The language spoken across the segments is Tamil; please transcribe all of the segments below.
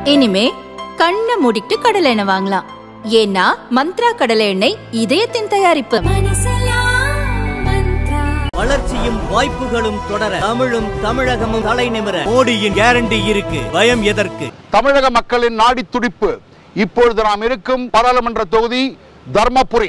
இனிமே கண்ணை மூடிட்டு கடலை எண்ணெய் வாங்கலாம் ஏன்னா மந்த்ரா கடலை எண்ணெய் இதயத்தின் தயாரிப்பு வளர்ச்சியும் வாய்ப்புகளும் தொடர தமிழும் தமிழகமும் தலை நிமிர மோடியின் கேரண்டி இருக்கு பயம் எதற்கு தமிழக மக்களின் நாடி துடிப்பு இப்பொழுது நாம் இருக்கும் பாராளுமன்ற தொகுதி தர்மபுரி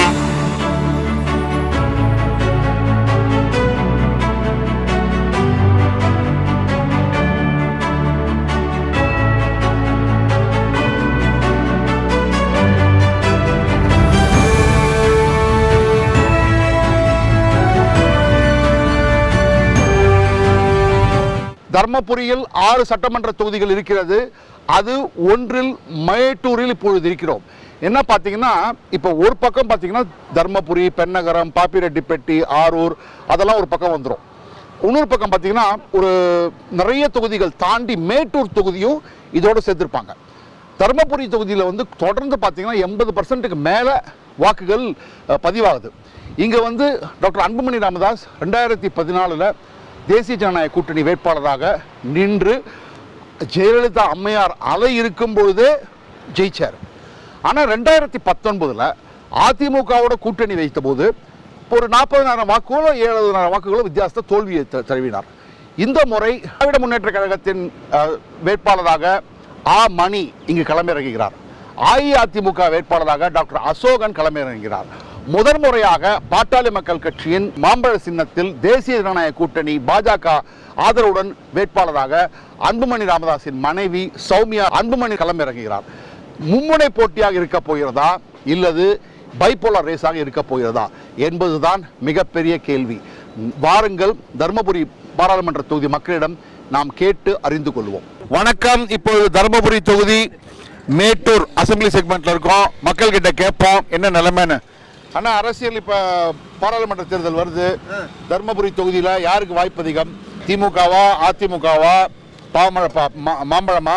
தர்மபுரியில் ஆறு சட்டமன்ற தொகுதிகள் இருக்கிறது அது ஒன்றில் மேட்டூரில் இப்பொழுது இருக்கிறோம் என்ன பார்த்தீங்கன்னா இப்போ ஒரு பக்கம் பார்த்தீங்கன்னா தர்மபுரி பெண்ணகரம் பாப்பிரெட்டிப்பட்டி ஆரூர் அதெல்லாம் ஒரு பக்கம் வந்துடும் இன்னொரு பக்கம் பார்த்தீங்கன்னா ஒரு நிறைய தொகுதிகள் தாண்டி மேட்டூர் தொகுதியும் இதோடு சேர்த்துருப்பாங்க தருமபுரி தொகுதியில் வந்து தொடர்ந்து பார்த்தீங்கன்னா எண்பது பர்சன்ட்டுக்கு மேலே வாக்குகள் அஹ், பதிவாகுது இங்கே வந்து டாக்டர் அன்புமணி ராமதாஸ் ரெண்டாயிரத்தி பதினாலில் தேசிய ஜனநாயக கூட்டணி வேட்பாளராக நின்று ஜெயலலிதா அம்மையார் அலை இருக்கும் பொழுதே ஜெயிச்சார் ஆனால் ரெண்டாயிரத்தி பத்தொன்பதில் அதிமுகவோட கூட்டணி வைத்தபோது ஒரு நாற்பதனாயிரம் வாக்குகளோ ஏழாயிரம் வாக்குகளோ வித்தியாசத்தை தோல்வியை த- தழுவினார் இந்த முறை திராவிட முன்னேற்ற கழகத்தின் அஹ், வேட்பாளராக ஆ மணி இங்கு களமிறங்குகிறார் அஇஅதிமுக வேட்பாளராக டாக்டர் அசோகன் களமிறங்குகிறார் முதன் முறையாக பாட்டாளி மக்கள் கட்சியின் மாம்பழ சின்னத்தில் தேசிய ஜனநாயக கூட்டணி பாஜக ஆதரவுடன் வேட்பாளராக அன்புமணி ராமதாஸின் மனைவி சௌமியா அன்புமணி களமிறங்குகிறார் மும்முனை போட்டியாக இருக்க போகிறதா இல்லது பைப்போலார் ரேஸாக இருக்க போகிறதா என்பதுதான் மிகப்பெரிய கேள்வி வாருங்கள் தர்மபுரி பாராளுமன்ற தொகுதி மக்களிடம் நாம் கேட்டு அறிந்து கொள்வோம் வணக்கம் இப்பொழுது தர்மபுரி தொகுதி மேட்டூர் அசம்பிளி செக்மெண்ட்ல இருக்கோம் மக்கள் கிட்ட கேட்போம் என்ன நிலைமைன்னு அண்ணா அரசியல் இப்ப பாராளுமன்ற தேர்தல் வருது தர்மபுரி தொகுதியில யாருக்கு வாய்ப்பு அதிகம் திமுகவா அதிமுகவா பாமழ பா- மா- மாம்பழமா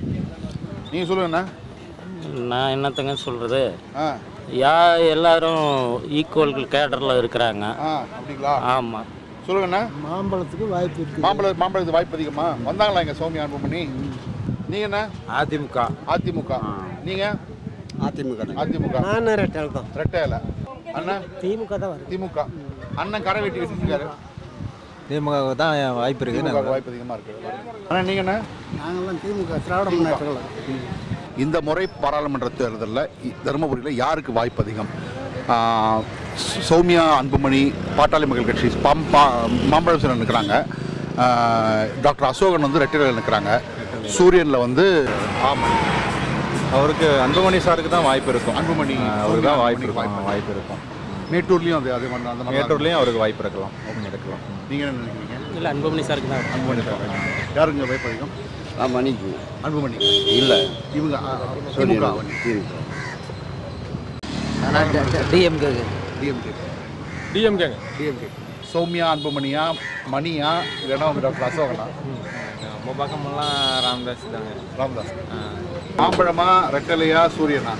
நீங்க சொல்லுங்க நான் என்னத்தங்க சொல்கிறது ஆ யா எல்லாரும் ஈக்குவல் கேடரில் இருக்கிறாங்க ஆ அப்படிங்களா ஆமாம் சொல்லுங்கண்ணா மாம்பழத்துக்கு வாய்ப்பு இருக்கு மாம்பழ மாம்பழத்துக்கு வாய்ப்பு அதிகமா வந்தாங்களா எங்க சௌமியா அன்புமணி நீங்க என்ன அதிமுக அதிமுக நீங்க அதிமுக அதிமுக நான் ரெட்டல் தான் ரெட்டையில அண்ணன் திமுக தான் வருது திமுக அண்ணன் கரை வெட்டி வச்சிருக்காரு திமுக தான் வாய்ப்பு இருக்கு திமுக வாய்ப்பு அதிகமா இருக்கு அண்ணா நீங்க என்ன நாங்கெல்லாம் திமுக திராவிட முன்னேற்ற கழகம் இந்த முறை பாராளுமன்ற தேர்தலில் தருமபுரியில் யாருக்கு வாய்ப்பு அதிகம் ஆ, சௌ- சௌமியா அன்புமணி பாட்டாளி மக்கள் கட்சி பாம் பா மாம்பழம் சிலர் நிற்கிறாங்க ஆ, டாக்டர் அசோகன் வந்து ரெட்டிலையில் நிற்கிறாங்க சூரியனில் வந்து ஆமாம் அவருக்கு அன்புமணி சாருக்கு தான் வாய்ப்பு இருக்கும் அன்புமணி, ஆ, அவருக்கு தான் சௌமியா வாய்ப்பு அன்புமணிக்கு இருக்கும் வாய்ப்பு இருக்கும் மேட்டூர்லேயும் அது அதே மாதிரி அந்த மாதிரி மேட்டூர்லேயும் அவருக்கு வாய்ப்பு இருக்கலாம் இருக்கலாம் நீங்கள் என்ன நினைக்கிறீங்க இல்லை அன்புமணி சாருக்கு தான் அன்புமணி யாருங்க வாய்ப்பு அதிகம் மணிக்கு அன்புமணி இல்லை இவங்க ஆ, திமுக டிஎம்கே டிஎம்கே டிஎம்கேங்க டிஎம்கே சௌமியா அன்புமணியா மணியா இல்லைன்னா வந்து டாக்டர் அசோகனா நம்ம பக்கமெல்லாம் ராமதாஸ் தாங்க ராமதாஸ் மாம்பழமா ரெட்டலையா சூரியனா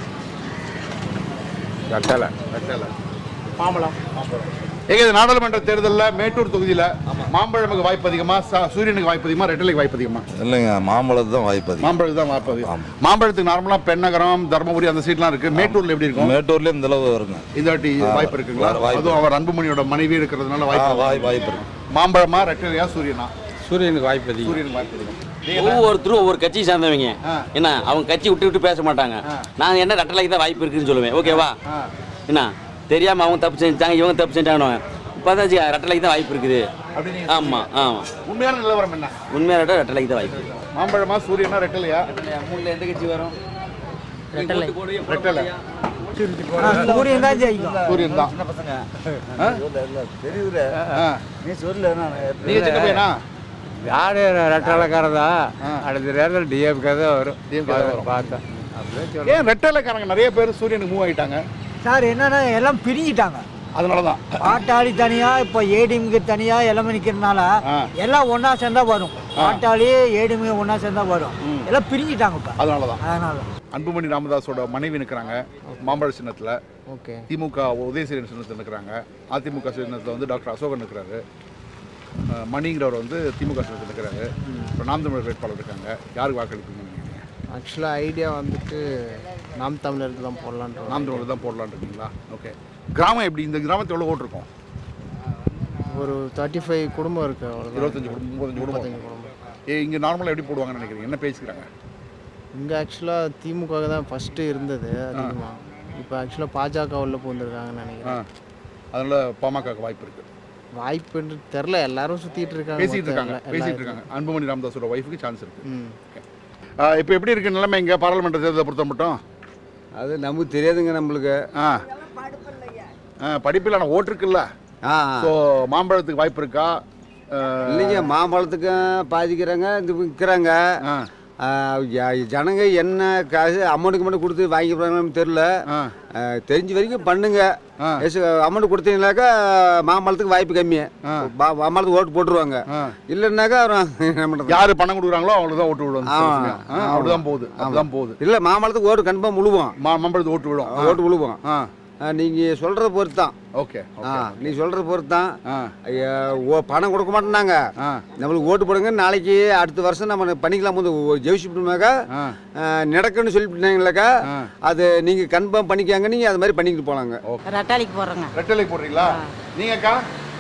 கட்டலை ரெட்டலை மாம்பழம் மாம்பழம் ஏங்க இது நாடாளுமன்ற தேர்தலில் மேட்டூர் தொகுதியில் மாம்பழமுக்கு வாய்ப்பு அதிகமா ச- சூரியனுக்கு வாய்ப்பு அதிகமா ரெட்டலைக்கு வாய்ப்பு அதிகமா இல்லைங்க மாம்பழத்து தான் வாய்ப்பு அதிகம் மாம்பழத்துக்கு தான் வாய்ப்பு அதிகம் மாம்பழத்துக்கு நார்மலாக பெண்ணகரம் தர்மபுரி அந்த சீட்லாம் இருக்கு மேட்டூர்ல எப்படி இருக்கும் மேட்டூர்லேயும் இந்த அளவு வருங்க இந்த வாட்டி வாய்ப்பு இருக்குங்களா வா- வாய்ப்பு அதுவும் அவர் அன்புமணியோட மனைவி இருக்கிறதுனால ஆ, வாய்ப்பு வாய் வாய்ப்பு இருக்கு மாம்பழமா ரெட்டலையா சூரியனா சூரியனுக்கு வாய்ப்பு அதிகம் சூரியனுக்கு வாய்ப்பு அதிகம் ஒவ்வொருத்தரும் ஒவ்வொரு கட்சி சார்ந்தவங்க ஆ. என்ன அவங்க கட்சி விட்டு விட்டு பேச மாட்டாங்க நான் என்ன ரெட்டலைக்கு தான் வாய்ப்பு இருக்குன்னு சொல்லுவேன் ஓகேவா ஆ. என்ன தெரியாமல் அவங்க தப்பு செஞ்சாங்க இவங்க தப்பு செஞ்சாங்க பார்த்தாச்சு ரெட்டலைக்கு தான் வாய்ப்பு இருக்குது அப்படி நீங்க ஆமாம் ஆமாம் உண்மையான நிலவரம் என்ன உண்மையாக ரெட்ட ரெட்டலைக்கு தான் வாய்ப்பு இருக்குது மாம்பழமா சூரியனா ரெட்டலையா மூணில் எந்த கட்சி வரும் ரெட்டலை சூரியன் தான் ஜெயிக்கும் சூரியன் தான் ஆ. நீங்க சின்ன பையனா யாரு ரெட்டாளக்காரதா ஆ. அடுத்த நேரத்தில் டிஎம்கே தான் வரும் DMK தான் வரும். பார்த்தேன் அப்படியே சொல்ல ஏன் ரெட்டலைக்காரங்க நிறைய பேர் சூரியனுக்கு மூவ் ஆயிட்டாங்க சார் என்னன்னா எல்லாம் பிரிஞ்சிட்டாங்க அதனால தான் பாட்டாளி தனியா இப்போ ஏடிஎம்கே தனியா எல்லாமே நிக்கிறதுனால ஆ. எல்லாம் ஒண்ணா சேர்ந்தா வரும் பாட்டாளி ஏடிஎம்கே ஒண்ணா சேர்ந்தா வரும் எல்லாம் பிரிஞ்சிட்டாங்க இப்ப அதனால தான் அதனால அன்புமணி ராமதாஸோட மனைவி நிற்கிறாங்க மாம்பழ சின்னத்தில் ஓகே திமுக உதயசீரன் சின்னத்தில் நிற்கிறாங்க அதிமுக சின்னத்தில் வந்து டாக்டர் அசோகன் நிற்கிறாரு அஹ் மணிங்கிறவர் வந்து திமுக சின்னத்தில் நிற்கிறாரு இப்போ நாம் தமிழர் வேட்பாளர் இருக்காங்க யாருக்கு வாக்களிப்பீங்க நீங்க? ஆக்சுவலாக ஐடியா வந்துட்டு நாம் தமிழருக்கு தான் போடலான்ற நாம் தமிழர் தான் போடலான்னு இருக்கீங்களா ஓகே கிராமம் எப்படி இந்த கிராமத்தில் எவ்வளோ ஓட்டு இருக்கும் ஒரு தேர்ட்டி ஃபைவ் குடும்பம் இருக்குது அவ்வளோதான் இருபத்தஞ்சு குடும்பம் முப்பத்தஞ்சு முப்பத்தஞ்சு குடும்பம் குடும்பம் ஏ இங்கே நார்மலாக எப்படி போடுவாங்கன்னு நினைக்கிறீங்க என்ன பேசிக்கிறாங்க இங்கே ஆக்சுவலாக திமுக தான் ஃபஸ்ட்டு இருந்தது அதிகமாக இப்போ ஆக்சுவலாக பாஜக உள்ள பூந்துருக்காங்கன்னு ஆ நினைக்கிறேன் அதனால் பாமகக்கு வாய்ப்பு இருக்குது வாய்ப்புன்னு தெரில எல்லாரும் சுற்றிட்டு இருக்காங்க பேசிட்டு மொத்தம் இருக்காங்க எல்லா- பேசிட்டு எல்லா இருக்காங்க அன்புமணி ராமதாஸோட ஒய்ஃபுக்கு சான்ஸ் இருக்கு ம் இப்போ எப்படி இருக்கு நிலைமை இங்கே பாராளுமன்ற தேர்தலை பொறுத்த மட்டும் அது நமக்கு தெரியாதுங்க நம்மளுக்கு ஆ ஆ படிப்பில் ஆனால் ஓட்டு இருக்குல்ல ஆ ஸோ மாம்பழத்துக்கு வாய்ப்பு இருக்கா ஆ, இல்லைங்க மாம்பழத்துக்கும் பாதிக்கிறாங்க இது விற்கிறாங்க ஆ ஜனங்க என்ன காசு அமௌண்ட்டுக்கு மட்டும் கொடுத்து வாங்கி போகிறாங்கன்னு தெரில ஆ தெரிஞ்ச வரைக்கும் பண்ணுங்க ஆ. அமௌண்ட் கொடுத்தீங்கனாக்கா மாம்பழத்துக்கு வாய்ப்பு கம்மி ஆ. மா- மாம்பழத்துக்கு ஓட்டு போட்டுருவாங்க ஆ. இல்லைன்னாக்கா அப்புறம் என்ன பண்ணுறது யாரு பணம் கொடுக்குறாங்களோ அவங்களுக்கு தான் ஓட்டு விழும் ஆமா. அப்படிதான் போகுது அப்படிதான் போகுது இல்லை மாம்பழத்துக்கு ஓட்டு கண்டிப்பாக முழுவோம் மா மாம்பழத்துக்கு ஓட்டு விழும் ஓட்டு விழுவோம் ஆ நீங்கள் சொல்கிற பொறுத்து தான் ஓகே ஆ நீ சொல்கிற பொறுத்து தான் ஆ ஐயா, ஓ பணம் கொடுக்க மாட்டேனாங்க ஆ நம்மளுக்கு ஓட்டு போடுங்க நாளைக்கு அடுத்த வருஷம் நம்ம பண்ணிக்கலாம் போது ஜெயிச்சுட்டோம்னாக்கா ஆ நடக்குன்னு சொல்லிவிட்டாங்களாக்கா ஆ. அது நீங்கள் கன்ஃபார்ம் பண்ணிக்காங்க நீங்கள் அது மாதிரி பண்ணிக்கிட்டு போகலாங்க ரட்டாளிக்கு போடுறேங்க ரெட்டலை போடுறீங்களா நீங்கக்கா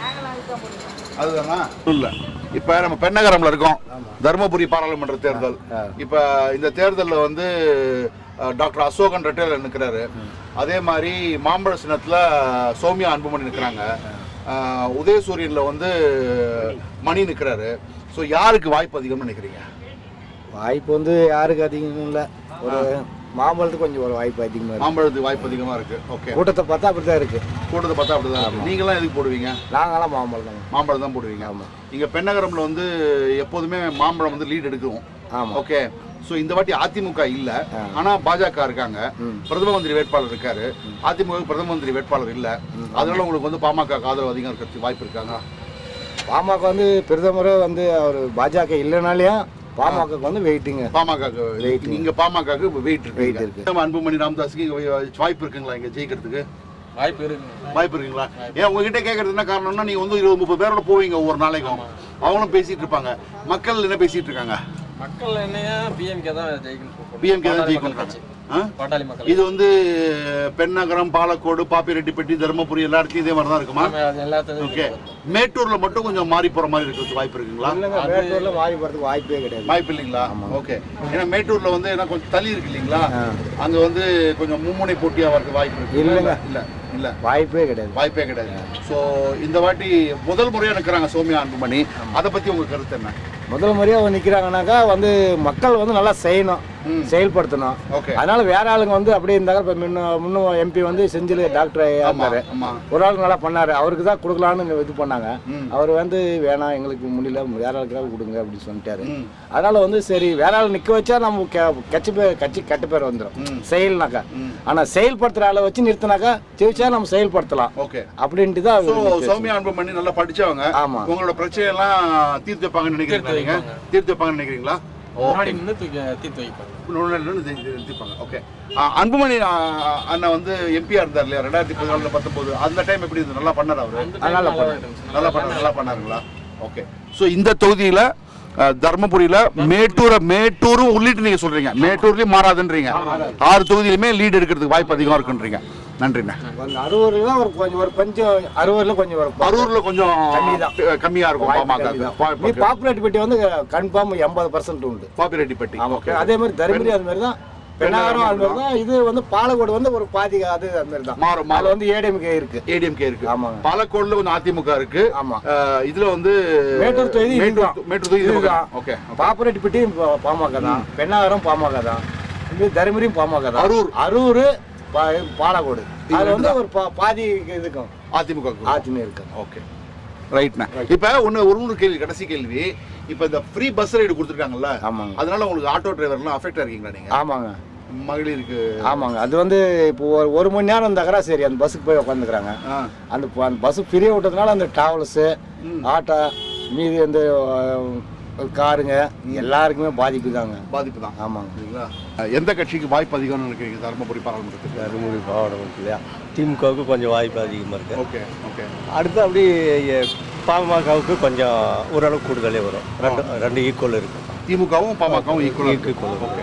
அதுதானா இல்ல இப்ப நம்ம பெண்ணகரம்ல இருக்கோம் தருமபுரி பாராளுமன்ற தேர்தல் இப்ப இந்த தேர்தல்ல வந்து அஹ், டாக்டர் அசோகன் ரெட்டையில நிற்கிறாரு அதே மாதிரி மாம்பழ சின்னத்துல சௌமியா அன்புமணி நிற்கிறாங்க அஹ், உதயசூரியன்ல வந்து மணி நிற்கிறாரு ஸோ யாருக்கு வாய்ப்பு அதிகம்னு நினைக்கிறீங்க வாய்ப்பு வந்து யாருக்கு அதிகம் இல்லை ஒரு மாம்பழத்துக்கு கொஞ்சம் ஒரு வாய்ப்பு அதிகமாக இருக்கு மாம்பழத்துக்கு வாய்ப்பு அதிகமா இருக்கு ஓகே கூட்டத்தை பார்த்தா அப்படி தான் இருக்கு கூட்டத்தை பார்த்தா அப்படிதான் இருக்கு. நீங்களாம் எதுக்கு போடுவீங்க நாங்களாம் மாம்பழம் தாங்க மாம்பழம் தான் போடுவீங்க ஆமாம் இங்க பெண்ணகரம்ல வந்து எப்போதுமே மாம்பழம் வந்து லீட் எடுக்கும் ஆமாம் ஓகே ஸோ இந்த வாட்டி அதிமுக இல்ல ஆ. ஆனா பாஜக இருக்காங்க ம். பிரதம மந்திரி வேட்பாளர் இருக்காரு அதிமுக பிரதம மந்திரி வேட்பாளர் இல்ல அதனால உங்களுக்கு வந்து பாமக ஆதரவு அதிகம் இருக்கிறதுக்கு வாய்ப்பு இருக்காங்க பாமக வந்து பிரதமர் வந்து அவர் பாஜக இல்லைனாலையும் பாமகக்கு வந்து வெயிட்டிங்க பாமக Wait. நீங்க பாமக வெயிட் இருக்கு Wait இருக்கு. நம்ம அன்புமணி ராமதாஸுக்கு இங்க வாய்ப்பு இருக்குங்களா இங்க ஜெயிக்கிறதுக்கு வாய்ப்பு இருக்கு வாய்ப்பு இருக்குங்களா ஏன் உங்ககிட்ட கேட்கறது என்ன காரணம்னா நீங்க வந்து இருபது முப்பது பேரோட போவீங்க ஒவ்வொரு நாளைக்கும் அவங்களும் பேசிட்டு இருப்பாங்க மக்கள் என்ன பேசிட்டு இருக்காங்க மக்கள் என்னையா பிஎம்கே தான் ஜெயிக்கணும் பிஎம்கே தான் ஜெயிக்கணும் ஆ? பாட்டாளி மக்கள் இது வந்து பெண்ணகரம் பாலக்கோடு பாப்பிரெட்டிப்பட்டி தருமபுரி எல்லா இடத்துலயும் இதே மாதிரி தான் இருக்குமா எல்லாத்தையும் ஓகே மேட்டூர்ல மட்டும் கொஞ்சம் மாறி போற மாதிரி இருக்கிறதுக்கு வாய்ப்பு இருக்குங்களா இல்லைங்க மேட்டூர்ல மாறி போகிறதுக்கு வாய்ப்பே கிடையாது வாய்ப்பு இல்லைங்களா ஓகே ஏன்னா மேட்டூர்ல வந்து ஏன்னா கொஞ்சம் தள்ளி இருக்கு இல்லைங்களா அங்க வந்து கொஞ்சம் மும்முனை போட்டியா வரதுக்கு வாய்ப்பு இருக்கு இல்லைங்க. இல்ல இல்ல வாய்ப்பே கிடையாது வாய்ப்பே கிடையாது ஸோ இந்த வாட்டி முதல் முறையா நிற்கிறாங்க சௌமியா அன்புமணி அதை பத்தி உங்க கருத்து என்ன முதல் முறையாக வந்து நிற்கிறாங்கனாக்கா வந்து மக்கள் வந்து நல்லா செய்யணும் ம். செயல்படுத்தணும் ஓகே அதனால வேற ஆளுங்க வந்து அப்படியே இருந்தாங்க இப்போ முன்ன முன்னும் எம்பி வந்து செஞ்சில் டாக்டர் ஆமா இருந்தாரு ஆமா ஒரு ஆள் நல்லா பண்ணாரு அவருக்கு தான் கொடுக்கலான்னு இது பண்ணாங்க ம். அவர் வந்து வேணாம் எங்களுக்கு முடியல வேற ஆளுக்கு கொடுங்க அப்படின்னு சொல்லிட்டாரு ம். அதனால வந்து சரி வேற ஆள் நிக்க வச்சா நம்ம கெ- கட்சி பேர் கட்சி கெட்ட பேர் வந்துடும் ம். செயல்னாக்கா ம். ஆனா செயல்படுத்துற ஆளை வச்சு நிறுத்தினாக்கா ஜெயிச்சா நம்ம செயல்படுத்தலாம் ஓகே அப்படின்ட்டு தான் ஸோ அவர் நிக்க வச்சாரு. சௌமியா அன்புமணி நல்லா படிச்சவங்க ஆமா. உங்களோட பிரச்சனையெல்லாம் தீர்த்து வைப்பாங்கன்னு நினைக்கிறீங்களா நீங்க தீர்த்து வைப்பாங்கன்னு நினைக்கிறீங்களா முன்னாடி நின்று தூக்கி தீர்த்து வைப்பாங்க நிறுத்திப்பாங்க ஓகே அன்புமணி ஆ, அண்ணன் வந்து எம்பியா இருந்தார் இல்லையா ரெண்டாயிரத்தி பதினாலுல பத்தொன்பது அந்த டைம் எப்படி இருந்தது நல்லா பண்ணார் அவரு நல்லா பண்ணாரு. நல்லா பண்ணாரு நல்லா பண்ணாருங்களா ஓகே ஸோ இந்த தொகுதியில அஹ், தர்மபுரியில மேட்டூரை மேட்டூரும் உள்ளிட்டு நீங்க சொல்றீங்க மேட்டூர்லயும் மாறாதுன்றீங்க ஆறு தொகுதியிலுமே லீடு எடுக்கிறதுக்கு வாய்ப்பு அதிகம் இருக்குன்றீங்க நன்றிண்ணே அந்த அறுவூர்ல தான் ஒரு கொஞ்சம் ஒரு கொஞ்சம் அறுவூர்ல கொஞ்சம் வரும் அரூர்ல கொஞ்சம் கம்மிதான். அஹ், கம்மியா இருக்கும் பாமக நீ பாப்புலேட் பெட்டி வந்து கன்ஃபார்ம் எண்பது பர்சன்ட் உண்டு பாப்பிரெட்டிப்பட்டி ஓகே அதே மாதிரி தருமபுரி அது மாதிரி தான் பெண்ணாகரம் அது மாதிரி தான் இது வந்து பாலக்கோடு வந்து ஒரு பாதி அது அது மாதிரி தான் மாறும் அதுல மாறும் வந்து ஏடிஎம்கே இருக்கு ஏடிஎம்கே இருக்கு ஆமாங்க. பாலக்கோடுல கொஞ்சம் அதிமுக இருக்கு ஆமா அஹ், இதுல வந்து மேட்டூர் தொகுதி மேட்டூர் இதுதான். தொ- மேட்டூர் தொகுதி இதுதான். ஓகே பாப்புலேட் பெட்டி பாமக தான் பெண்ணாகரம் பாமக தான் இது தருமபுரியும் பாமக தான் அரூர். அரூர் பா- பாலக்கோடு இது அது வந்து ரெண்டு ஒரு பா- பாதி இதுக்கும் அதிமுக க்கு. ஆட்சிமே இருக்கு ஓகே ரைட்ண்ணா இப்போ ஒன்று ஒரு மூணு கேள்வி கடைசி கேள்வி இப்போ இந்த ஃப்ரீ பஸ் ரைடு கொடுத்துருக்காங்கல்ல ஆமாங்க அதனால உங்களுக்கு ஆட்டோ டிரைவர்லாம் அஃபெக்ட் இருக்கீங்களா நீங்க ஆமாங்க மகளிருக்கு ஆமாங்க அது வந்து இப்போ ஒரு ஒரு மணி நேரம் இருந்தாக்கா சரி அந்த பஸ்ஸுக்கு போய் உட்காந்துக்கிறாங்க ஆ, அந்த ப- அந்த பஸ்ஸு ஃப்ரீயாக விட்டதுனால அந்த டிராவல்ஸு ம். ஆட்டோ மீதி அந்த அஹ், காருங்க எல்லாருக்குமே பாதிப்பு தாங்க பாதிப்பு தான் ஆமாங்க சரிங்களா எந்த கட்சிக்கு வாய்ப்பு அதிகம்னு நினைக்கிறீங்க தருமபுரி பாராளுமன்றத்துக்கு தருமபுரி மாவட்டம் இல்லையா திமுகவுக்கு கொஞ்சம் வாய்ப்பு அதிகமாக இருக்குது ஓகே ஓகே அடுத்து அப்படி எ, பாமகவுக்கு கொஞ்சம் ஓரளவு கூடுதலே வரும் ரெண்டு ரெண்டு ஈக்குவல் இருக்குது திமுகவும் பாமகவும் ஈக்குவல்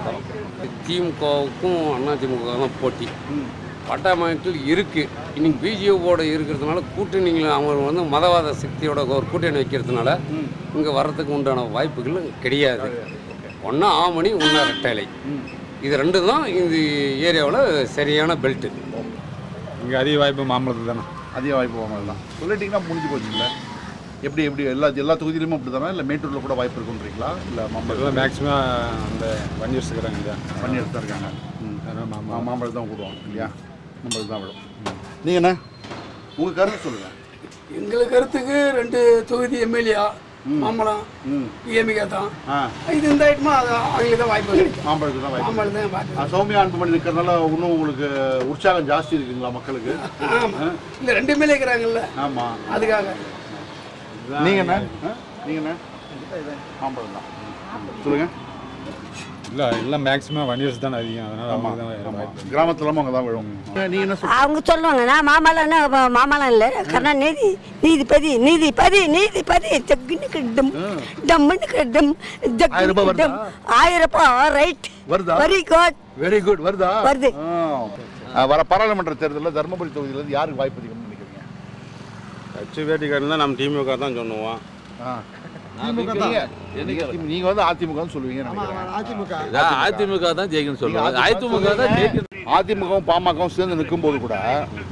திமுகவுக்கும் அண்ணா திமுகவும் போட்டி பட்டமைப்பில் இருக்கு இன்னைக்கு பிஜேபியோட இருக்கிறதுனால கூட்டணிகள் அவங்க வந்து மதவாத சக்தியோட ஒரு கூட்டணி வைக்கிறதுனால இங்கே வர்றதுக்கு உண்டான வாய்ப்புகள் கிடையாது ஒன்றா ஆமணி ஒன்றா ரெட்டலை இது ரெண்டு தான் இந்த ஏரியாவில் சரியான பெல்ட்டு இங்கே அதிக வாய்ப்பு மாம்பழத்தில் தானே அதிக வாய்ப்பு பாமக தான் சொல்லிட்டீங்கன்னா முடிஞ்சு போச்சுங்களே எப்படி எப்படி எல்லா எல்லா தொகுதியிலுமே அப்படி தானே இல்லை மேட்டூரில் கூட வாய்ப்பு இருக்குன்றீங்களா இல்லை இதெல்லாம் மாம்பழம் மேக்ஸிமம் அந்த வன்னியர்ஸ் இருக்கிறாங்க இல்லையா பண்ணி எடுத்து தான் இருக்காங்க அதனால் மா- மாம்பழம் மாம்பழம் தான் விடுவோம் இல்லையா மாம்பழம் தான் விடும் நீங்கள் என்ன உங்கள் கருத்து சொல்லுங்கள் எங்களுக்கு கருத்துக்கு ரெண்டு தொகுதி எம்எல்ஏ மாம்பழம் பிஎம்கே தான் ஆ இது இந்த ஐட்டமா அது அவங்களுக்கு தான் வாய்ப்பு கிடைக்கும் மாம்பழத்துக்கு தான் வாய்ப்பு மாம்பழம் தான் வாய்ப்பு ஆ, சௌமியா அன்புமணி இருக்கிறதுனால இன்னும் உங்களுக்கு உற்சாகம் ஜாஸ்தி இருக்குங்களா மக்களுக்கு ஆமாம் இல்லை ரெண்டு எம்எல்ஏ இருக்கிறாங்கல்ல ஆமாம் அதுக்காக நீங்கள் என்ன ஆ? நீங்கள் என்ன மாம்பழம் தான் சொல்லுங்கள் இல்லை எல்லாம் மேக்ஸிமம் வன்னியர்ஸ் தானே அதிகம் அதனால் அவங்க தான் வேறு வாய்ப்பு கிராமத்துல அவங்க தான் விழும் நீங்கள் என்ன சொல் அவங்க சொல்லுவாங்க நான் மாமல்லம்னா ம- மாமல்லம் இல்லை கருணாநிதி நீதிபதி நீதிபதி நீதிபதி ஜக்குனுக்கு டம் டம்முனுக்கு டம் ஆயிரம் ரூபாய் ஜக்கு வருதா? டம் ஆயிரம் ரூபாய் ரைட் வருதா வெரி குட் வெரி குட் வருதா வருது. ஆ. ஆ, வர பாராளுமன்ற தேர்தலில் தருமபுரி தொகுதியிலேருந்து யாருக்கு வாய்ப்பு அதிகம்னு நினைக்கிறீங்க கட்சி வேட்டிக்காரன் தான் நம்ம திமுக தான் சொல்லுவோம் ஆ திமுக தான் நீங்க வந்து அதிமுக சொல்லுவீங்க நினைக்கிறேன் அதிமுக தான் ஜெயிக்கணும்னு நீங்க சொல்லுவாங்க அதிமுக தான் ஜெயிக்கணும் அதிமுகவும் பாமகவும் சேர்ந்து நிற்கும் போது கூட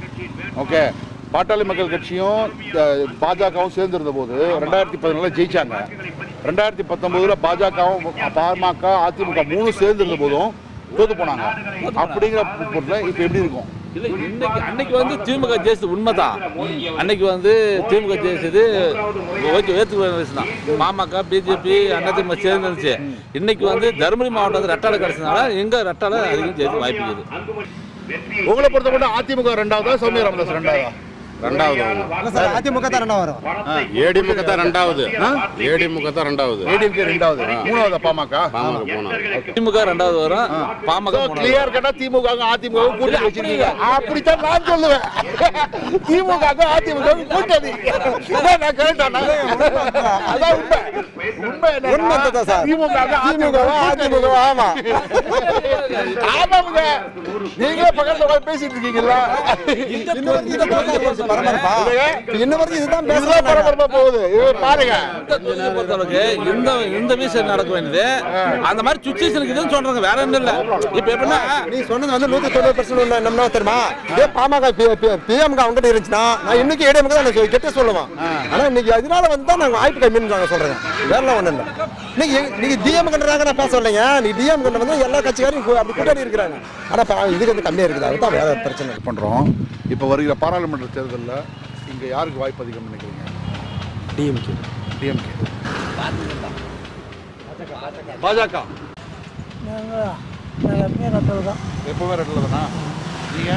ஓகே பாட்டாளி மக்கள் கட்சியும் அஹ், பாஜகவும் சேர்ந்து இருந்த போது ரெண்டாயிரத்தி பதினாலில் ஜெயிச்சாங்க ரெண்டாயிரத்தி பத்தொன்பதுல பாஜகவும் பாமக அதிமுக மூணு சேர்ந்து இருந்த போதும் தோத்து போனாங்க அப்படிங்கிற பொருளில் இப்போ எப்படி இருக்கும் இல்லை இன்னைக்கு அன்னைக்கு வந்து திமுக ஜெயிச்சது உண்மைதான் அன்னைக்கு வந்து திமுக ஜெயிச்சது ஓகே ஏற்றுக்கு தான் பாமக பிஜேபி அதிமுக சேர்ந்து இருந்துச்சு இன்னைக்கு வந்து தருமபுரி மாவட்டம் வந்து ரெட்டாலை கிடச்சதுனால எங்க ரெட்டாலை அதிகம் ஜெயிச்சு வாய்ப்பு இருக்குது உங்களை பொறுத்த மட்டும் அதிமுக ரெண்டாவதா சௌமியா ராமதாஸ் ரெண்டாவதா ரெண்டாவது அதிமுக தான் ரெண்டாவது வரும் ஏடிமுக தான் ரெண்டாவது ஏடிமுக தான் ரெண்டாவது ஏடிஎம்கே ரெண்டாவது மூணாவது பாமக பாமக மூணாவது திமுக ரெண்டாவது வரும் பாமக மூணாவது கிளியர் கட்டா திமுக அதிமுக கூட்டணி வச்சிருக்கீங்க அப்படித்தான் நான் சொல்லுவேன் திமுக அதிமுக கூட்டணி என்ன நான் கேட்டானா அதான் உண்மை உண்மை என்னன்னா, உண்மை தான் சார். திமுக திமுக அதிமுக ஆமா ஆமாங்க நீங்களே பக்கத்துல உட்கார்ந்து பேசிட்டு இருக்கீங்களா பரபரப்பா இன்ன வரைக்கும் இதுதான் இதுதான் பேசுறாங்க பரபரப்பா போகுது இது பாருங்க தொகுதியை பொறுத்தளவுக்கு இந்த இந்த விஷயம் நடக்க வேண்டியது அந்த மாதிரி சுச்சுவேஷனுக்கு இதுன்னு சொல்றாங்க வேற ஒன்றும் இல்லை இப்போ எப்படின்னா நீ சொன்னது வந்து நூத்தி தொண்ணூறு பர்சன்ட் உள்ள நம்ம தெரியுமா இதே பாமக பிஎம்க அவங்ககிட்ட இருந்துச்சுன்னா நான் இன்னைக்கு ஏடிஎம்க்கு தான் நான் கெட்ட சொல்லுவேன் ஆனா இன்னைக்கு அதனால வந்து தான் நாங்க வாய்ப்பு கம்மின்னு நாங்க சொல்றேன் வேற ஒண்ணும் இல்ல இன்னைக்கு எங்க- நீங்க டிஎம் கண்டாங்க நான் பேச இல்லைங்க நீ டிஎம் கண்ட வந்து எல்லா கட்சிக்காரும் கு- அப்படி கூட்டணி இருக்கிறாங்க ஆனா பா- இதுக்கு வந்து கம்மியா இருக்குது அதுதான் வேற பிரச்சனை பண்றோம் இப்போ வருகிற பாராளுமன்ற தேர்தலில் இங்க யாருக்கு வாய்ப்பு அதிகம் நினைக்கிறீங்க டிஎம்கே டிஎம்கே பாஜக எப்பவுமே ரெட்டில் தானா நீங்க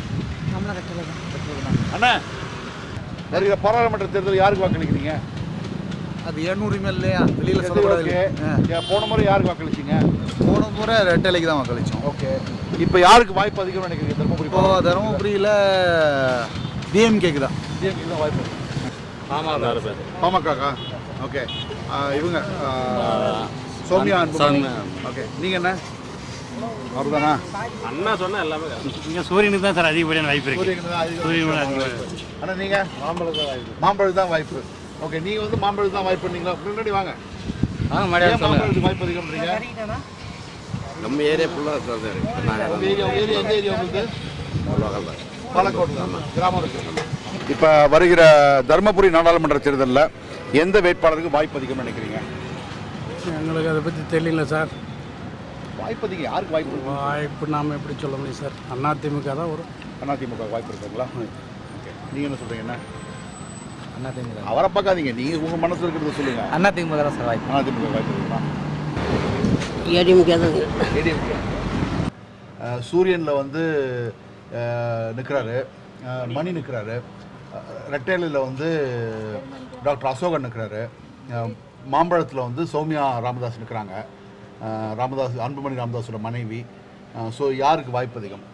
அண்ணா வருகிற பாராளுமன்ற தேர்தல் யாருக்கு வாக்களிக்கிறீங்க அது என் உரிமை இல்லையா வெளியில சரி, சொல்லக்கூடாது okay. ஏன் போன முறை யாருக்கு வாக்களிச்சீங்க போன முறை ரெட்டலைக்கு தான் வாக்களிச்சோம் ஓகே இப்போ யாருக்கு வாய்ப்பு அதிகம் நினைக்கிறீங்க தருமபுரி இப்போ தருமபுரியில டிஎம்கேக்கு தான் டிஎம்கே தான் வாய்ப்பு பாமகக்கா ஓகே இவங்க ஆ, சௌமியா அன்புமணி ஓகே நீங்க என்ன அவர்தானா அண்ணா சொன்னா எல்லாமே இங்க சூரியனுக்கு தான் சார் அதிகப்படியான வாய்ப்பு சூரியனுக்கு தான் அதிகம் ஆனா நீங்க மாம்பழம் தான் வாய்ப்பு மாம்பழம் தான் வாய்ப்பு ஓகே நீங்க வந்து மாம்பழம் தான் வாய்ப்பு பண்ணீங்களா முன்னாடி வாங்க ஏன் மாம்பழத்துக்கு வாய்ப்பு அதிகம்ன்றீங்க நம்ம ஏரியா ஃபுல்லாக உங்க ஏரியா உங்க ஏரியா எந்த ஏரியா உங்களுக்கு பாலக்கோடு தான் கிராமம் இருக்கு இப்போ வருகிற தருமபுரி நாடாளுமன்ற தேர்தலில் எந்த வேட்பாளருக்கு வாய்ப்பு அதிகம் நினைக்கிறீங்க எங்களுக்கு அதை பற்றி தெரியல சார் வாய்ப்பு அதிகம் யாருக்கு வாய்ப்பு இருக்கு? வாய்ப்பு நாம் எப்படி சொல்ல முடியும் சார் அதிமுக தான் வரும் அதிமுக வாய்ப்பு இருக்குங்களா ஓகே நீங்கள் என்ன சொல்கிறீங்க என்ன அதிமுக அவரை பார்க்காதீங்க நீங்கள் உங்கள் மனசில் இருக்கிறத சொல்லுங்க அதிமுக தான் சார் வாய்ப்பு அதிமுக வாய்ப்பு இருக்குங்களா ஏடிஎம்கே தான் ஏடிஎம்கே சூரியனில் வந்து நிற்கிறாரு மணி நிற்கிறாரு ரெட்டேலியில் வந்து டாக்டர் அசோகன் நிற்கிறாரு மாம்பழத்தில் வந்து சௌமியா ராமதாஸ் நிற்கிறாங்க ராமதாஸ் அன்புமணி ராமதாஸோட மனைவி ஸோ யாருக்கு வாய்ப்பு அதிகம்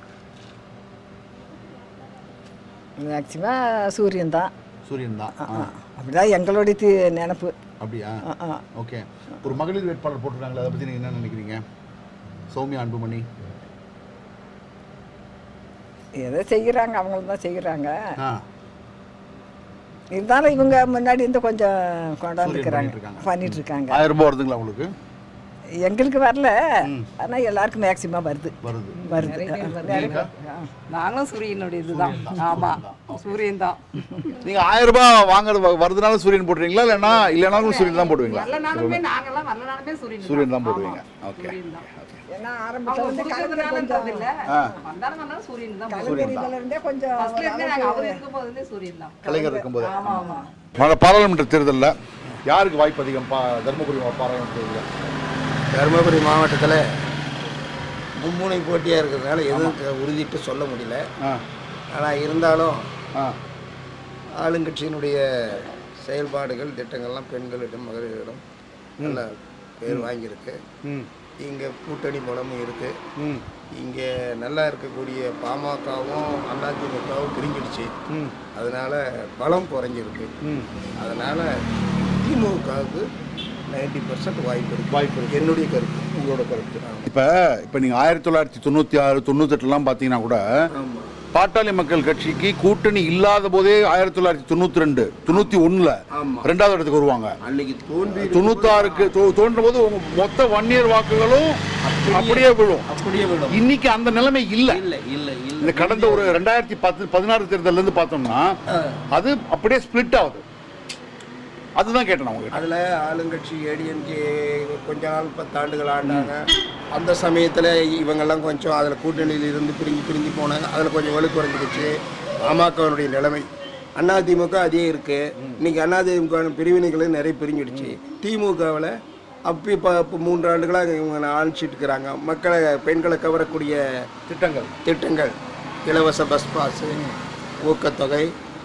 மேக்சிமம் சூரியன் தான் சூரியன் தான் அப்படிதான் எங்களுடைய தி- நினப்பு அப்படியா ஓகே ஒரு மகளிர் வேட்பாளர் போட்டிருக்காங்களே அதை பற்றி நீங்கள் என்ன நினைக்கிறீங்க சௌமியா அன்புமணி எதை செய்கிறாங்க அவங்களும் தான் செய்கிறாங்க ஆ இருந்தாலும் இவங்க முன்னாடி இருந்து கொஞ்சம் கொண்டாந்துக்கிறாங்க பண்ணிட்டு இருக்காங்க. பண்ணிட்டு இருக்காங்க ஆயிரம் ரூபாய் வருதுங்களா உங்களுக்கு எங்களுக்கு வரல ஆனால் எல்லாருக்கும் மேக்சிமம் வருது வருது வருது நீங்க? நாங்களும் சூரியனுடைய இதுதான் ஆமா சூரியன் தான் நீங்கள் ஆயிரம் ரூபாய் வாங்குறது வ- வருதுனாலும் சூரியன் போடுறீங்களா இல்லைன்னா இல்லைனாலும் சூரியன் தான் போடுவீங்களா வரலனாலுமே நாங்கெல்லாம் வரலனாலுமே சூரியன் சூரியன் தான் போடுவீங்க ஓகே ஏன்னா அவங்க ஆரம்பத்தில் வந்து கொடுக்கறதுனால கொஞ்சம் இல்ல ஆ. வந்தாலும் வந்தாலும் சூரியன் தான் கலைஞர் இதுல இருந்தே கொஞ்சம் ஃபர்ஸ்ட்ல இருந்தே நாங்க அவர் அளவுக்கு- இருக்கும் போதுலேருந்தே சூரியன் தான் கலைஞர் இருக்கும்போது ஆமா ஆமா வர பாராளுமன்ற தேர்தலில் யாருக்கு வாய்ப்பு அதிகம் பா தருமபுரி பாராளுமன்ற தேர்தலில் தருமபுரி மாவட்டத்தில் மும்முனை போட்டியாக இருக்கிறதுனால எதுவும் க- உறுதிட்டு சொல்ல முடியல ஆனால் இருந்தாலும் ஆளுங்கட்சியினுடைய செயல்பாடுகள் திட்டங்கள்லாம் பெண்களிடம் மகளிரிடம் நல்ல பேர் வாங்கியிருக்கு இங்கே கூட்டணி பலமும் இருக்குது இங்கே நல்லா இருக்கக்கூடிய பாமகவும் அதிமுகவும் பிரிஞ்சிடுச்சு அதனால பலம் குறைஞ்சிருக்கு அதனால திமுகவுக்கு நைன்டி பர்சன்ட் வாய்ப்பு இருக்கு வாய்ப்பு இருக்கு என்னுடைய கருத்து உங்களோட கருத்து இப்போ இப்போ நீங்கள் ஆயிரத்தி தொள்ளாயிரத்தி தொண்ணூற்றி ஆறு தொண்ணூத்தெட்டுலாம் பார்த்தீங்கன்னா கூட பாட்டாளி மக்கள் கட்சிக்கு கூட்டணி இல்லாத போதே ஆயிரத்தி தொள்ளாயிரத்தி தொண்ணூற்றி ரெண்டு தொண்ணூற்றி ஒன்றில் ரெண்டாவது இடத்துக்கு வருவாங்க அன்னைக்கு தோன்றி தொண்ணூத்தாறுக்கு தோ- தோன்றும் போது உங்க மொத்த வன்னியர் வாக்குகளும் அப்படியே விழும் அப்படியே விழும் இன்னைக்கு அந்த நிலைமை இல்ல இல்ல இல்ல இல்ல இந்த கடந்த ஒரு ரெண்டாயிரத்தி பத்து பதினாறு தேர்தல்ல இருந்து பார்த்தோம்னா அது அப்படியே ஸ்பிளிட் ஆகுது அதுதான் கேட்டேன் நான் உங்ககிட்ட அதில் ஆளுங்கட்சி ஏடிஎம்கே கொஞ்ச நாள் பத்தாண்டுகள் ஆண்டாங்க அந்த சமயத்தில் இவங்கெல்லாம் கொஞ்சம் அதில் கூட்டணியில் இருந்து பிரிஞ்சு பிரிஞ்சு போனாங்க அதில் கொஞ்சம் வலு குறைஞ்சிக்கிச்சு பாமகனுடைய நிலைமை அதிமுக அதே இருக்குது இன்னைக்கு அதிமுக பிரிவினைகள் நிறைய பிரிஞ்சிடுச்சு திமுகவில் அப்போ இப்போ இப்போ மூன்று ஆண்டுகளாக இவங்க ஆட்சிட்டு இருக்கிறாங்க மக்களை பெண்களை கவரக்கூடிய திட்டங்கள் திட்டங்கள் இலவச பஸ் பாஸு ஊக்கத்தொகை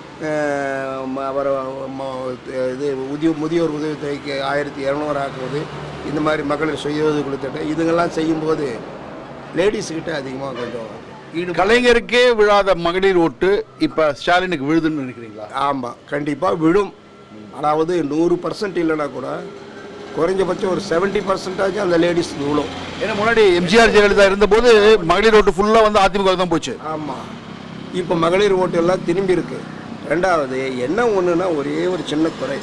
அஹ், ம- அப்புறம் ம- இது உதவி முதியோர் உதவித்தொகைக்கு ஆயிரத்தி இரநூறு ஆக்குவது இந்த மாதிரி மகளிர் சுய உதவி திட்டம் இதுங்கெல்லாம் செய்யும்போது லேடிஸ்கிட்ட அதிகமாக கொஞ்சம் ஈடுபாடு கலைஞருக்கே விழாத மகளிர் ஓட்டு இப்ப ஸ்டாலினுக்கு விழுதுன்னு நினைக்கிறீங்களா ஆமாம் கண்டிப்பாக விழும் அதாவது நூறு பர்சன்ட் இல்லைன்னா கூட குறைஞ்சபட்சம் ஒரு செவன்ட்டி பர்சன்டாச்சும் அந்த லேடிஸ் விழும் ஏன்னா முன்னாடி எம்ஜிஆர் ஜெயலலிதா இருந்தபோது மகளிர் ஓட்டு ஃபுல்லா வந்து அதிமுக தான் போச்சு ஆமாம் இப்போ மகளிர் ஓட்டு எல்லாம் திரும்பி இருக்கு ரெண்டாவது என்ன ஒன்றுனா ஒரே ஒரு சின்ன குறை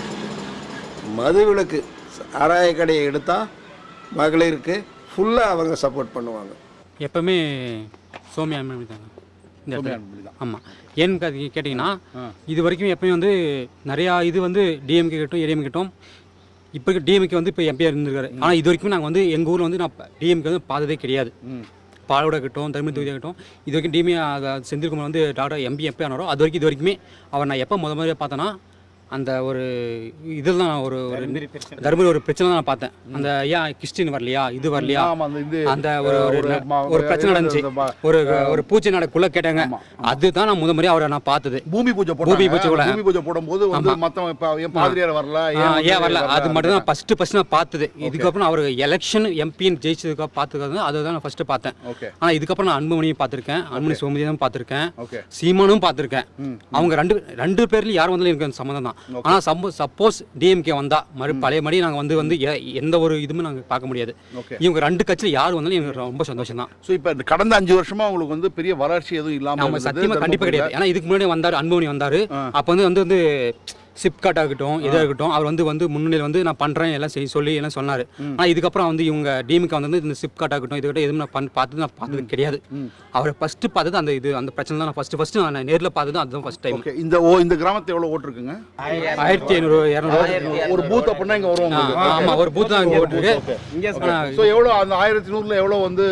மதுவிலக்கு சாராய கடையை எடுத்தால் மகளிருக்கு ஃபுல்லாக அவங்க சப்போர்ட் பண்ணுவாங்க எப்பவுமே சோமியா அன்புமணி தாங்க இந்த சோமியா இடத்துல. அன்புமணி தான். ஆமாம் ஏன்னு கே- கேட்டிங்கன்னா இது வரைக்கும் எப்பயும் வந்து நிறையா இது வந்து டிஎம்கே கிட்டும் ஏடிஎம் கிட்டும் இப்போ டிஎம்கே வந்து இப்போ எம்பியாக இருந்திருக்காரு ஆனால் இது வரைக்கும் நாங்கள் வந்து எங்கள் ஊரில் வந்து நான் டிஎம்கே வந்து பார்த்ததே கிடையாது பாலோட கிட்டும் தருமபுரி தொகுதியாக கிட்டும் இது வரைக்கும் டிஎம்ஏ செந்தில்குமார் வந்து டாக்டர் எம்பி எப்போ ஆனாரோ அது வரைக்கும் இது வரைக்குமே அவர் நான் எப்போ முத முறையாக பார்த்தேன்னா அந்த ஒரு இதில் தான் ஒரு ஒரு தர்மபுரி ஒரு பிரச்சனை தான் நான் பார்த்தேன் அந்த ஏன் கிறிஸ்டின் வரலையா இது வரலையா ஆமா, அந்த இது, அந்த ஒரு ஒரு ஒரு ந- ம- ஒரு பிரச்சனை இந்த நடந்துச்சு ம- ஒரு ஒரு பூஜை நடக்குள்ள கேட்டாங்க அதுதான் நான் முத முறையாக அவரை நான் பார்த்தது பூமி பூஜை பூமி பூஜை போட்டாங்க கூட பூமி பூஜை போடும்போது வந்து ஆமா. மத்தவன் இப்ப ஏன் பாதிரியார் வரல ஆ, வந்து ஏன் வரல அது வரல? மட்டும் தான் ஃபர்ஸ்ட் ஃபர்ஸ்ட் நான் பார்த்தது இதுக்கப்புறம் அவர் எலெக்ஷன் எம்பின்னு ஜெயிச்சதுக்கு பார்த்துக்கிறது அதை தான் நான் ஃபர்ஸ்ட் பார்த்தேன் ஓகே ஆனால் இதுக்கப்புறம் நான் அன்புமணியும் பார்த்துருக்கேன் அன்புமணி சோமதியும் பார்த்துருக்கேன் ஓகே சீமானும் பார்த்துருக்கேன் அவங்க ரெண்டு ரெண்டு பேர்ல யார் வந்தாலும் எனக்கு அந்த சம்மந்தம் தான் ஆனால் சப்போ சப்போஸ் டிஎம்கே வந்தா மறு பழைய மறுபடி நாங்கள் வந்து வந்து எ- எந்த ஒரு இதுவுமே நாங்கள் பார்க்க முடியாது ஓகே இவங்க ரெண்டு கட்சியில் யார் வந்தாலும் எனக்கு ரொம்ப சந்தோஷம் தான் ஸோ இப்போ கடந்த அஞ்சு வருஷமா உங்களுக்கு வந்து பெரிய வளர்ச்சி எதுவும் இல்லாம நம்ம இருந்தது சத்தியமா கண்டிப்பா தர்மபுரியில. கிடையாது ஏன்னா இதுக்கு முன்னாடி வந்தாரு அன்புமணி வந்தாரு அப்போ வந்து வந்து வந்து சிப்காட் ஆகட்டும் இதாக இருக்கட்டும் அவர் வந்து வந்து முன்னிலையில் வந்து நான் பண்றேன் எல்லாம் செய்ய சொல்லி எல்லாம் சொன்னாரு ஆனா இதுக்கப்புறம் வந்து இவங்க டிஎம்கே வந்து இந்த சிப்காட் ஆகட்டும் இது எதுவும் நான் பண்ண பார்த்தது நான் பார்த்தது கிடையாது அவரை ஃபர்ஸ்ட் பார்த்தது அந்த இது அந்த பிரச்சனை தான் நான் ஃபர்ஸ்ட் ஃபர்ஸ்ட் நான் நேர்ல பார்த்தது அதுதான் ஃபர்ஸ்ட் டைம் ஓகே இந்த ஓ இந்த கிராமத்தை எவ்வளவு ஓட்டு இருக்குங்க ஆயிரத்தி ஐநூறு இரநூறு ஒரு பூத் அப்படின்னா இங்க வரும் ஆ, ஆமா, ஒரு booth தான் இங்க போட்டிருக்கு. ஆனா, ஸோ எவ்வளோ அந்த ஆயிரத்தி நூறுல எவ்வளோ வந்து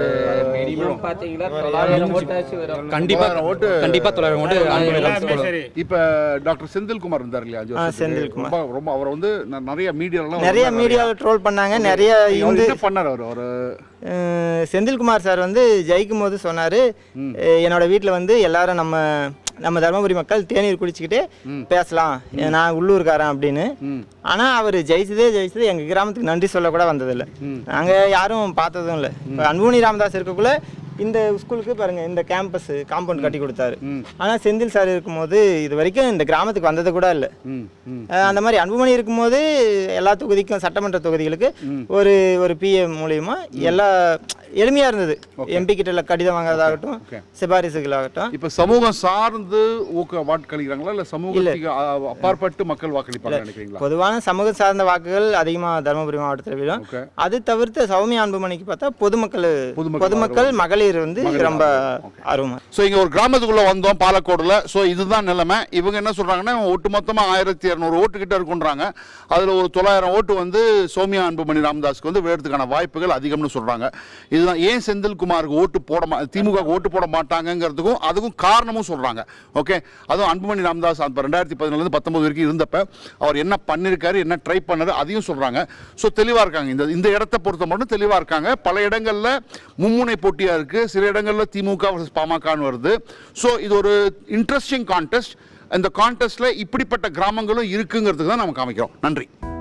பாத்தீங்களா தொள்ளாயிரம் ஓட்டாச்சு வரும் கண்டிப்பா தொள்ளாயிரம் ஓட்டு கண்டிப்பா தொள்ளாயிரம் ஓட்டு அன்புமணி இப்ப டாக்டர் செந்தில்குமார் இருந்தார் இல்லையா அஞ்சு ஆ, வருஷத்துக்கு. செந்தில்குமார். ரொம்ப ரொம்ப அவர் வந்து ந- நிறைய மீடியாலாம் நிறைய மீடியாவில் ட்ரோல் பண்ணாங்க நிறைய இந்து என்ன பண்ணார் அவர் ஒரு அஹ், செந்தில்குமார் சார் வந்து ஜெயிக்கும் போது சொன்னார் என்னோட வீட்டில் வந்து எல்லாரும் நம்ம நம்ம தருமபுரி மக்கள் தேநீர் குடிச்சிக்கிட்டு பேசலாம் நான் உள்ளூர்காரன் அப்படின்னு ஆனால் அவர் ஜெயிச்சதே ஜெயிச்சது எங்கள் கிராமத்துக்கு நன்றி சொல்ல கூட வந்ததில்லை நாங்கள் யாரும் பார்த்ததும் இல்லை இப்போ அன்புமணி ராமதாஸ் இருக்கக்குள்ள இந்த ஸ்கூலுக்கு பாருங்க இந்த கேம்பஸ் காம்பவுண்ட் கட்டி கொடுத்தாரு ஆனால் செந்தில் சார் இருக்கும்போது இது வரைக்கும் இந்த கிராமத்துக்கு வந்தது கூட இல்லை அஹ் அந்த மாதிரி அன்புமணி இருக்கும்போது எல்லா தொகுதிக்கும் சட்டமன்ற தொகுதிகளுக்கு ஒரு ஒரு பிஏ மூலியமா எல்லா எளிமையா இருந்தது எம்பி கிட்ட கடிதம் வாங்குறதாகட்டும் சிபாரிசுகளாகட்டும் இப்ப சமூகம் சார்ந்து ஊக்க வாக்களிக்கிறாங்களா இல்ல சமூகத்துக்கு அ- அப்பாற்பட்டு மக்கள் வாக்களிப்பாங்க நினைக்கிறீங்களா பொதுவான சமூக சார்ந்த வாக்குகள் அதிகமாக தருமபுரி மாவட்டத்தில் விழும் அது தவிர்த்து சௌமியா அன்புமணிக்கு பார்த்தா பொதுமக்கள் பொதுமக்கள் மகளிர் வந்து ரொம்ப ஆர்வமா ஸோ இங்கே ஒரு கிராமத்துக்குள்ளே வந்தோம் பாலக்கோடில் ஸோ இதுதான் நிலைமை இவங்க என்ன சொல்கிறாங்கன்னா ஒட்டுமொத்தமாக ஆயிரத்தி இரநூறு ஓட்டு கிட்ட இருக்குன்றாங்க அதில் ஒரு தொள்ளாயிரம் ஓட்டு வந்து சோமியா அன்புமணி ராமதாஸ்க்கு வந்து விழுறதுக்கான வாய்ப்புகள் அதிகம்னு சொல்கிறாங்க இதுதான் ஏன் செந்தில்குமாருக்கு ஓட்டு போட மா திமுக ஓட்டு போட மாட்டாங்கங்கிறதுக்கும் அதுக்கும் காரணமும் சொல்கிறாங்க ஓகே அதுவும் அன்புமணி ராமதாஸ் அப்போ ரெண்டாயிரத்தி பதினேழுலேருந்து பத்தொம்பது வரைக்கும் இருந்தப்ப அவர் என்ன பண்ணியிருக்காரு என்ன ட்ரை பண்ணாரு அதையும் சொல்கிறாங்க ஸோ தெளிவாக இருக்காங்க இந்த இந்த இடத்த பொறுத்த மட்டும் தெளிவாக இருக்காங்க பல இடங்களில் மும்முனை போட்டியாக இருக்குது சில இடங்களில் திமுக வர்சஸ் பாமகன்னு வருது ஸோ இது ஒரு இன்ட்ரெஸ்டிங் கான்டெஸ்ட் இந்த கான்டெஸ்ட்டில் இப்படிப்பட்ட கிராமங்களும் இருக்குங்கிறதுக்கு தான் நம்ம காமிக்கிறோம் நன்றி